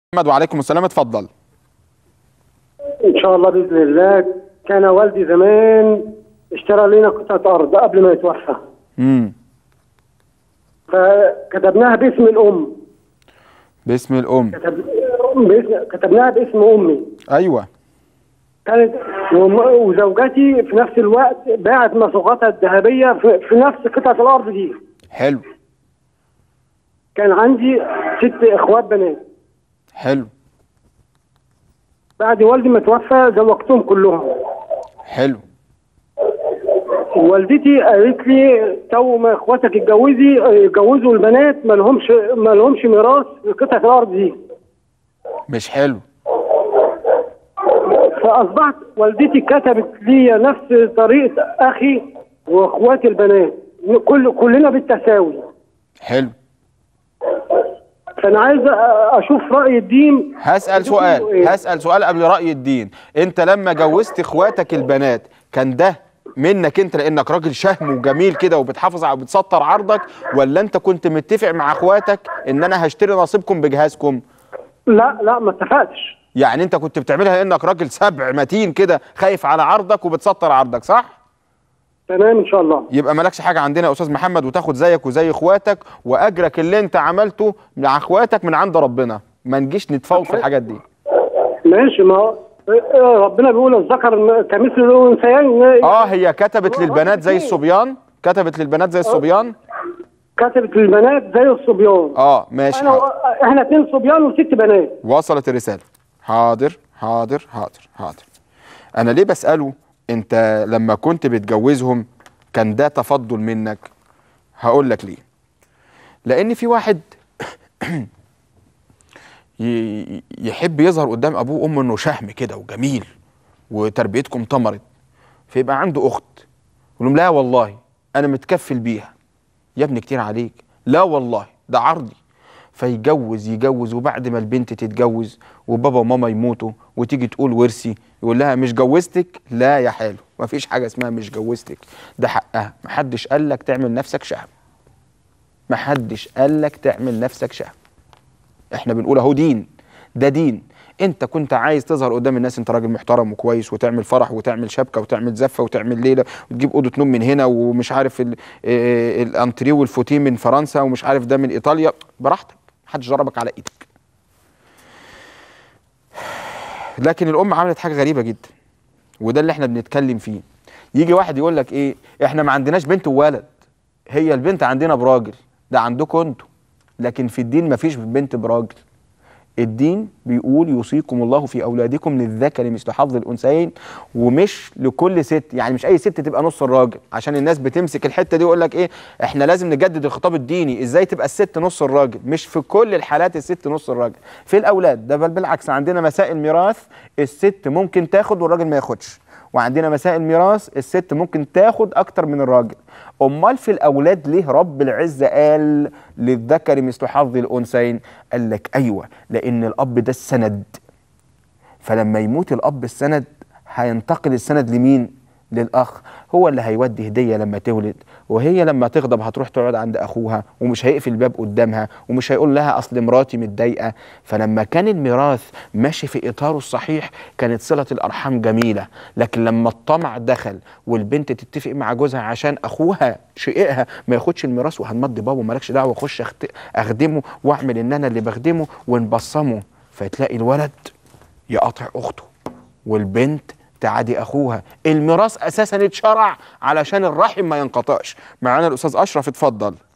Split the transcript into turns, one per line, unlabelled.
محمد وعليكم السلام اتفضل
ان شاء الله باذن الله كان والدي زمان اشترى لنا قطعه ارض قبل ما يتوفى
امم
فكتبناها باسم الام
باسم الام
كتب... باسم... كتبناها باسم امي
ايوه
كانت وم- وزوجتي في نفس الوقت باعت مصروفاتها الذهبيه في... في نفس قطعه الارض دي
حلو
كان عندي ست اخوات بنات
حلو
بعد والدي ما توفى زوجتهم كلهم
حلو
والدتي قالت لي تو ما اخواتك اتجوزي اتجوزوا البنات ما لهمش ما لهمش ميراث في قطعه الارض دي
مش حلو
فاصبحت والدتي كتبت لي نفس طريقه اخي واخواتي البنات كل كلنا بالتساوي
حلو
فانا عايز اشوف راي الدين
هسأل سؤال هسأل سؤال قبل رأي الدين انت لما جوزت اخواتك البنات كان ده منك انت لانك راجل شهم وجميل كده وبتحافظ على بتسطر عرضك ولا انت كنت متفق مع اخواتك ان انا هشتري نصيبكم بجهازكم
لا لا ما اتفقتش
يعني انت كنت بتعملها لانك راجل سبع متين كده خايف على عرضك وبتسطر عرضك صح
تمام ان شاء الله
يبقى مالكش حاجه عندنا يا استاذ محمد وتاخد زيك وزي اخواتك واجرك اللي انت عملته مع اخواتك من عند ربنا ما نجيش نتفاوض في الحاجات دي
ماشي ما هو- ربنا بيقول الذكر كمثل الانثيين
اه هي كتبت للبنات زي الصبيان كتبت للبنات زي الصبيان
كتبت للبنات زي الصبيان
اه ماشي
انا
حاضر.
احنا اتنين صبيان وست بنات
وصلت الرساله حاضر حاضر حاضر حاضر انا ليه بساله انت لما كنت بتجوزهم كان ده تفضل منك هقول لك ليه لان في واحد ي- يحب يظهر قدام ابوه وامه انه شهم كده وجميل وتربيتكم طمرت فيبقى عنده اخت يقول لهم لا والله انا متكفل بيها يا ابني كتير عليك لا والله ده عرضي فيجوز يجوز وبعد ما البنت تتجوز وبابا وماما يموتوا وتيجي تقول ورثي يقول لها مش جوزتك لا يا حلو مفيش حاجه اسمها مش جوزتك ده حقها محدش قال لك تعمل نفسك شهم محدش قال لك تعمل نفسك شهم احنا بنقول اهو دين ده دين انت كنت عايز تظهر قدام الناس انت راجل محترم وكويس وتعمل فرح وتعمل شبكه وتعمل زفه وتعمل ليله وتجيب اوضه نوم من هنا ومش عارف ال- آه، الانتريه والفوتيه من فرنسا ومش عارف ده من ايطاليا براحتك محدش ضربك على ايدك لكن الام عملت حاجه غريبه جدا وده اللي احنا بنتكلم فيه يجي واحد يقول لك ايه احنا ما عندناش بنت وولد هي البنت عندنا براجل ده عندكم انتوا لكن في الدين مفيش بنت براجل الدين بيقول يوصيكم الله في اولادكم للذكر مثل حظ الانثيين ومش لكل ست يعني مش اي ست تبقى نص الراجل عشان الناس بتمسك الحته دي يقول لك ايه احنا لازم نجدد الخطاب الديني ازاي تبقى الست نص الراجل مش في كل الحالات الست نص الراجل في الاولاد ده بل بالعكس عندنا مسائل ميراث الست ممكن تاخد والراجل ما ياخدش وعندنا مسائل ميراث الست ممكن تاخد اكتر من الراجل امال في الاولاد ليه رب العزه قال للذكر مثل حظ الانثيين قال لك ايوه لان الاب ده السند فلما يموت الاب السند هينتقل السند لمين للاخ هو اللي هيودي هديه لما تولد وهي لما تغضب هتروح تقعد عند اخوها ومش هيقفل الباب قدامها ومش هيقول لها اصل مراتي متضايقه فلما كان الميراث ماشي في اطاره الصحيح كانت صله الارحام جميله لكن لما الطمع دخل والبنت تتفق مع جوزها عشان اخوها شقيقها ما ياخدش الميراث وهنمضي بابه مالكش دعوه اخش أخت- اخدمه واعمل ان انا اللي بخدمه ونبصمه فتلاقي الولد يقاطع اخته والبنت تعادي اخوها الميراث اساسا اتشرع علشان الرحم ما ينقطعش معانا الاستاذ اشرف اتفضل